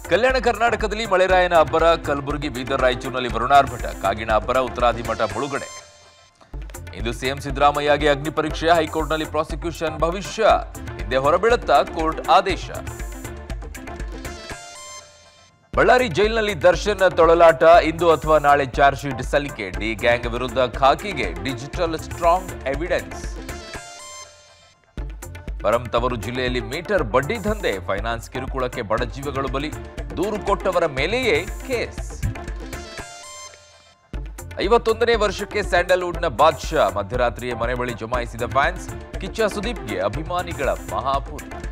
ಕಲ್ಯಾಣ ಕರ್ನಾಟಕದಲ್ಲಿ ಮಳೆರಾಯನ ಅಬ್ಬರ ಕಲಬುರಗಿ ಬೀದರ್ ರಾಯಚೂರಿನಲ್ಲಿ ವರುಣಾರ್ಭಟ ಕಾಗಿಣ ಅಬ್ಬರ ಉತ್ತರಾದಿಮಠ ಮುಳುಗಡೆ ಇಂದು ಸಿಎಂ ಸಿದ್ದರಾಮಯ್ಯಗೆ ಅಗ್ನಿ ಪರೀಕ್ಷೆ ಹೈಕೋರ್ಟ್ನಲ್ಲಿ ಪ್ರಾಸಿಕ್ಯೂಷನ್ ಭವಿಷ್ಯ ಹಿಂದೆ ಹೊರಬೀಳುತ್ತಾ ಕೋರ್ಟ್ ಆದೇಶ ಬಳ್ಳಾರಿ ಜೈಲಿನಲ್ಲಿ ದರ್ಶನ್ ತೊಳಲಾಟ ಇಂದು ಅಥವಾ ನಾಳೆ ಚಾರ್ಜ್ ಶೀಟ್ ಸಲ್ಲಿಕೆ ಡಿ ಗ್ಯಾಂಗ್ ವಿರುದ್ಧ ಖಾಕಿಗೆ ಡಿಜಿಟಲ್ ಸ್ಟ್ರಾಂಗ್ ಎವಿಡೆನ್ಸ್ ಪರಂ ತವರು ಜಿಲ್ಲೆಯಲ್ಲಿ ಮೀಟರ್ ಬಡ್ಡಿ ದಂಧೆ ಫೈನಾನ್ಸ್ ಕಿರುಕುಳಕ್ಕೆ ಬಡ ಜೀವಗಳು ಬಲಿ ದೂರು ಕೊಟ್ಟವರ ಮೇಲೆಯೇ ಕೇಸ್ ಐವತ್ತೊಂದನೇ ವರ್ಷಕ್ಕೆ ಸ್ಯಾಂಡಲ್ವುಡ್ನ ಬಾದ್ಶಾ ಮಧ್ಯರಾತ್ರಿಯೇ ಮನೆ ಬಳಿ ಜಮಾಯಿಸಿದ ಫ್ಯಾನ್ಸ್ ಕಿಚ್ಚ ಸುದೀಪ್ಗೆ ಅಭಿಮಾನಿಗಳ ಮಹಾಪೂರ